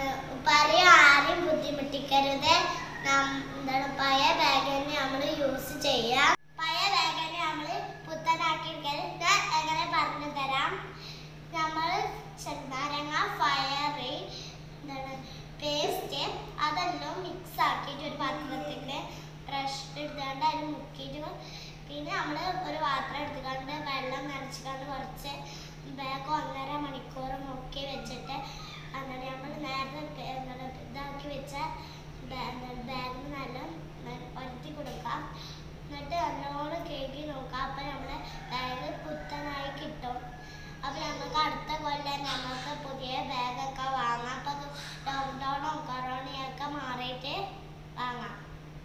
പറയാ ആരെയും ബുദ്ധിമുട്ടിക്കരുത് നം- എന്താണ് പഴയ ബാഗ് തന്നെ നമ്മൾ യൂസ് ചെയ്യാം പഴയ ബാഗ് തന്നെ നമ്മൾ പുത്തനാക്കി എടുക്കരുത് ഞാൻ എങ്ങനെ പറഞ്ഞു തരാം നമ്മൾ ചെറുനാരങ്ങ ഫയറി എന്താണ് പേസ്റ്റ് അതെല്ലാം മിക്സ് ആക്കിയിട്ട് ഒരു പാത്രത്തിൽ ബ്രഷ് എടുത്തുകൊണ്ട് അതിൽ മുക്കിയിട്ട് പിന്നെ നമ്മൾ ഒരു പാത്രം എടുത്തുകൊണ്ട് വെള്ളം നനച്ചുകൊണ്ട് കുറച്ച് ബാഗ് ഒന്നര മണിക്കൂർ മുക്കി വെച്ചിട്ട് എന്നിട്ട് നമ്മൾ നേരത്തെ